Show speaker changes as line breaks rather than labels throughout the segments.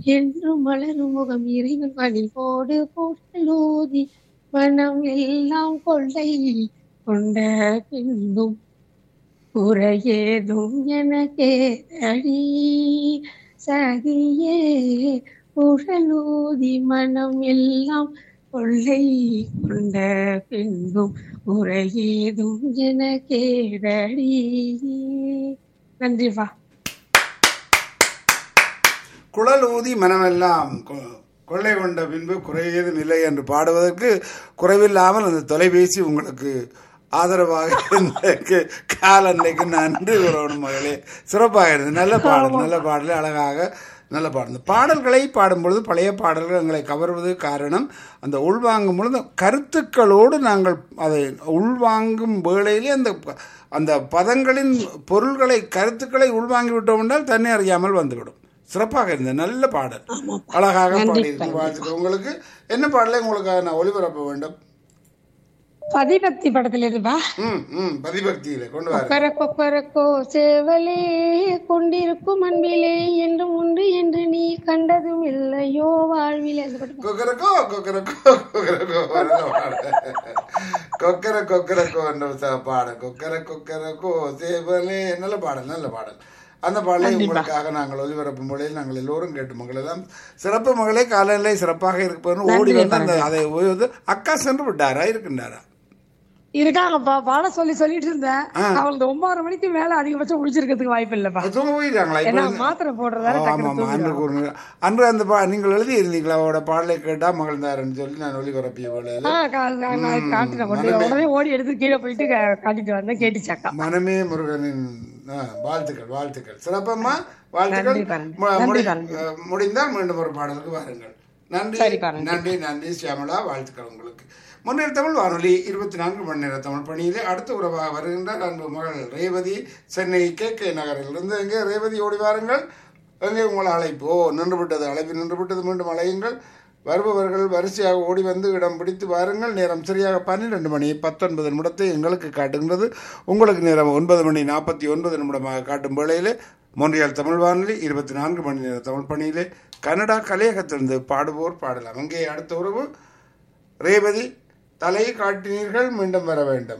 என்றும் மலரும் முகம் இறைவன் பணி போடு போட்டலோதி மனம் எல்லாம் கொள்ளை கொண்ட பின்பும் குறையேதும் எனக்கேதடி சகியே உடலூதி மனம் எல்லாம் கொள்ளை கொண்ட பின்பும் உரையேதும் எனக்கேதடி நன்றிப்பா
குழல் ஊதி மனமெல்லாம் கொ- கொள்ளை கொண்ட பின்பு குறையேதும் இல்லை என்று பாடுவதற்கு குறைவில்லாமல் அந்த தொலைபேசி உங்களுக்கு ஆதரவாக இருந்ததற்கு காலன்னைக்கு நன்றி கூறணும் மகளே சிறப்பாக இருந்தது நல்ல பாடல் நல்ல பாடல் அழகாக நல்ல பாடல் பாடல்களை பாடும்பொழுது பழைய பாடல்கள் எங்களை கவர்வது காரணம் அந்த உள்வாங்கும் பொழுது கருத்துக்களோடு நாங்கள் அதை உள்வாங்கும் வேளையிலே அந்த ப- அந்த பதங்களின் பொருள்களை கருத்துக்களை உள்வாங்கி விட்டோம் என்றால் தன்னை அறியாமல் வந்துவிடும் சிறப்பாக இருந்தது நல்ல பாடல் அழகாக பாடியிருக்கு வாழ்த்துக்கள் உங்களுக்கு என்ன பாடலை உங்களுக்கு நான் ஒளிபரப்ப வேண்டும்
பதிபக்தி படத்துல இருப்பா
ம் ம் பதிபக்தியில கொண்டு வாரு
கொக்கர கொக்கரக்கோ சேவலே கொண்டிருக்கும் அன்பிலே என்றும் உண்டு என்று நீ கண்டதும் இல்லையோ வாழ்விலே அந்த பாட்டு
கொக்கரக்கோ கொக்கரக்கோ கொக்கரக்கோ நல்ல பாடல். கொக்கர கொக்கரக்கோ என்ற ச- பாடல் கொக்கர கொக்கரக்கோ சேவலே நல்ல பாடல் நல்ல பாடல் அந்த பாடலை உங்களுக்காக நாங்கள் ஒலிபரப்பும் பொழுது நாங்கள் எல்லோரும் கேட்டு மகள் எல்லாம் சிறப்பு மகளே காலநிலை சிறப்பாக இருப்பதுன்னு ஓடி வந்து அந்த அதை ஓய்வது அக்கா சென்று விட்டாரா இருக்கின்றாரா
இருக்காங்கப்பா பாட சொல்லி சொல்லிட்டு இருந்தேன் அவங்களுக்கு ஒன்பதரை மணிக்கு மேல அதிகபட்சம் முடிச்சிருக்கிறதுக்கு வாய்ப்பு இல்லப்பா
அது தூங்க போயிட்டாங்களா இப்போ
ஏன்னா மாத்திரை போடுறதால
ஆமா
டக்குனு
ஆமா அன்று கூறுங்க அன்று அந்த பா நீங்கள் எழுதி இருந்தீங்களா அவரோட பாடலை கேட்டா மகள் தாரன்னு சொல்லி நான் ஒளிபரப்பிய வேளையில
ஆ, கா- கா- நான் காட்டினேன் கொண்டு உடனே ஓடி எடுத்து கீழே போயிட்டு கா- காட்டிட்டு வந்தேன் கேட்டுச்சாக்கா
மனமே முருகனின் ஆ, வாழ்த்துக்கள் வாழ்த்துக்கள் சிறப்பம்மா வாழ்த்துக்கள்
நன்றி பாருங்க.
மு-
நன்றி
முடி-
பாருங்க.
அஹ், முடிந்தால் மீண்டும் ஒரு பாடலுக்கு வாருங்கள் நன்றி
சரி பாருங்க.
நன்றி நன்றி சியாமலா வாழ்த்துக்கள் உங்களுக்கு முன்னேற தமிழ் வானொலி இருபத்தி நான்கு மணி நேர தமிழ் பணியிலே அடுத்த உறவாக வருகின்ற அன்பு மகள் ரேவதி சென்னை கே கே நகரிலிருந்து எங்கே ரேவதி ஓடி வாருங்கள் எங்கே உங்கள் அழைப்பு ஓ நின்று விட்டது அழைப்பு நின்று விட்டது மீண்டும் அழையுங்கள் வருபவர்கள் வரிசையாக ஓடி வந்து இடம் பிடித்து வாருங்கள் நேரம் சரியாக பன்னிரெண்டு மணி பத்தொன்பது நிமிடத்தை எங்களுக்கு காட்டுகின்றது உங்களுக்கு நேரம் ஒன்பது மணி நாற்பத்தி ஒன்பது நிமிடமாக காட்டும் வேளையிலே மொன்றியால் தமிழ் வானொலி இருபத்தி நான்கு மணி நேர தமிழ் பணியிலே கனடா கலையகத்திலிருந்து பாடுவோர் பாடலாம் அங்கே அடுத்த உறவு ரேவதி தலையை காட்டினீர்கள் மீண்டும் வர வேண்டும்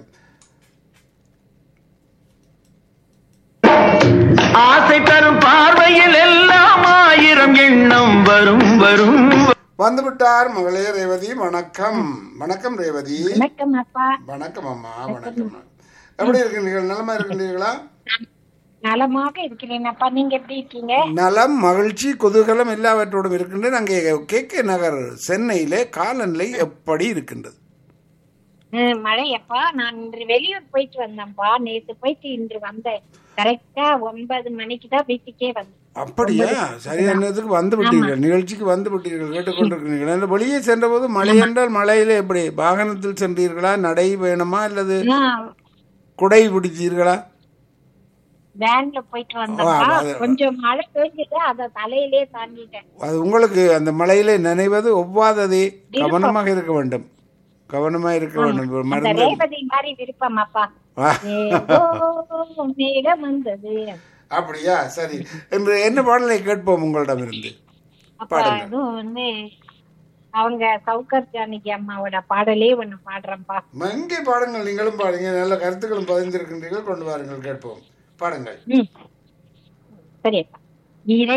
ஆசை தரும் பார்வையில் எல்லாம் ஆயிரம் எண்ணம் வரும் வரும்
வந்துவிட்டார் மகளே ரேவதி வணக்கம் வணக்கம் ரேவதி
வணக்கம் அப்பா
வணக்கம் அம்மா வணக்கம் எப்படி இருக்கின்றீர்கள் நலமா இருக்கின்றீர்களா
நலமாக இருக்கிறேன் அப்பா நீங்க எப்படி இருக்கீங்க
நலம் மகிழ்ச்சி குதூகலம் எல்லாவற்றோடும் இருக்கின்றது அங்கே கே கே நகர் சென்னையிலே காலநிலை எப்படி இருக்கின்றது
ஹம், மழையப்பா நான் இன்று வெளியூர் போயிட்டு வந்தேன்ப்பா நேத்து போயிட்டு இன்று வந்தேன் கரெக்டா ஒன்பது மணிக்கு தான் வீட்டுக்கே வந்தேன்
அப்படியா சரியான நேரத்துக்கு வந்து விட்டீர்கள் நிகழ்ச்சிக்கு வந்து விட்டீர்கள் கேட்டுக்கொண்டிருக்கிறீர்கள் அந்த வெளியே சென்றபோது மழை என்றால் மழையில எப்படி வாகனத்தில் சென்றீர்களா நடை வேணுமா அல்லது
நான்
குடை பிடித்தீர்களா
வேன்ல போயிட்டு வந்தேன்ப்பா
ஆ, அது-
கொஞ்சம் மழை பெய்ஞ்சுட்டு அத தலையிலே தாண்டிட்டேன்
அது உங்களுக்கு அந்த மழையில நினைவது ஒவ்வாததே கவனமாக இருக்க வேண்டும் கவனமாக இருக்க வேண்டும் ஒரு
அந்த
மருந்து
ரேவதி மாதிரி விருப்பம் அப்பா
ஆ,
ஏதோ மேகம் வந்தது
அப்படியா சரி என்று என்ன பாடலை கேட்போம் உங்களிடமிருந்து
அப்ப
பாடுங்க.
அதுவும் வந்து அவங்க சௌகர் ஜானகி அம்மாவோட பாடலே ஒண்ணு பாடுறேன்ப்பா
எங்கே பாடுங்கள் நீங்களும் பாடுங்க நல்ல கருத்துக்களும் பதிந்திருக்கின்றீர்கள் கொண்டு வாருங்கள் கேட்போம் பாடுங்கள்
ம். சரியப்பா இறை